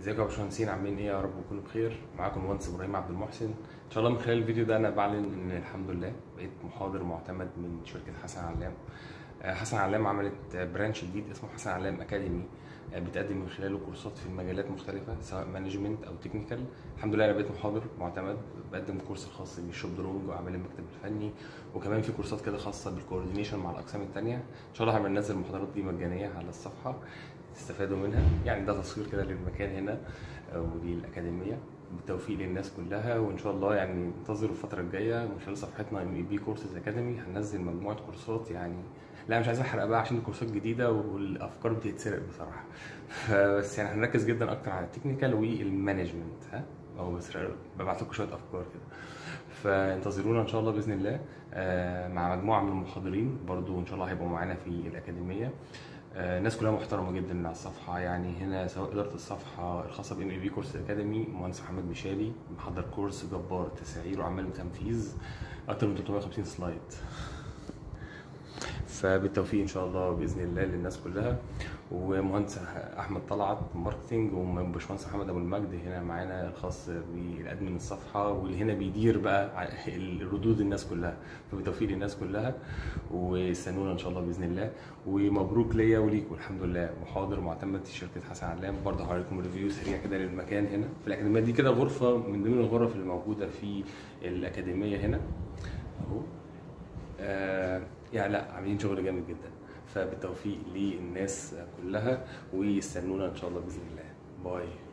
ازيكم يا باشمهندسين عاملين ايه يا رب تكونوا بخير معاكم المهندس ابراهيم عبد المحسن ان شاء الله من خلال الفيديو ده انا بعلن ان الحمد لله بقيت محاضر معتمد من شركه حسن علام آه، حسن علام عملت برانش جديد اسمه حسن علام اكاديمي آه، بتقدم من خلاله كورسات في مجالات مختلفه سواء مانجمنت او تكنيكال الحمد لله انا بقيت محاضر معتمد بقدم كورس خاص بالشوب درونج واعمال المكتب الفني وكمان في كورسات كده خاصه بالكوردينيشن مع الاقسام التانية ان شاء الله هننزل المحاضرات دي مجانيه على الصفحه تستفادوا منها يعني ده تصوير كده للمكان هنا آه، وللاكاديميه بالتوفيق للناس كلها وان شاء الله يعني انتظروا الفتره الجايه من خلال صفحتنا ام اي بي كورسز اكاديمي هننزل مجموعه كورسات يعني لا مش عايز احرق بقى عشان الكورسات جديده والافكار بتتسرق بصراحه بس يعني هنركز جدا اكتر على التكنيكال والمانجمنت ها او بس ببعت لكم شويه افكار كده فانتظرونا ان شاء الله باذن الله آه، مع مجموعه من المحاضرين برضو ان شاء الله هيبقوا معانا في الاكاديميه آه، الناس كلها محترمه جدا على الصفحه يعني هنا سواء اداره الصفحه الخاصه بام اي بي كورس اكاديمي المهندس محمد مشالي محضر كورس جبار تسعير وعمال تنفيذ اكتر من 350 سلايد فبالتوفيق ان شاء الله باذن الله للناس كلها ومهندس احمد طلعت ماركتنج وباشمهندس محمد ابو المجد هنا معانا الخاص بالادمن الصفحه واللي هنا بيدير بقى الردود الناس كلها فبالتوفيق للناس كلها واستنونا ان شاء الله باذن الله ومبروك ليا وليكم الحمد لله محاضر معتمد في شركه حسن علام برضه هوريكم ريفيو سريع كده للمكان هنا في الاكاديميه دي كده غرفه من ضمن الغرف اللي موجوده في الاكاديميه هنا اهو آه يعني لا عاملين شغل جامد جدا فبالتوفيق للناس كلها ويستنونا ان شاء الله باذن الله باي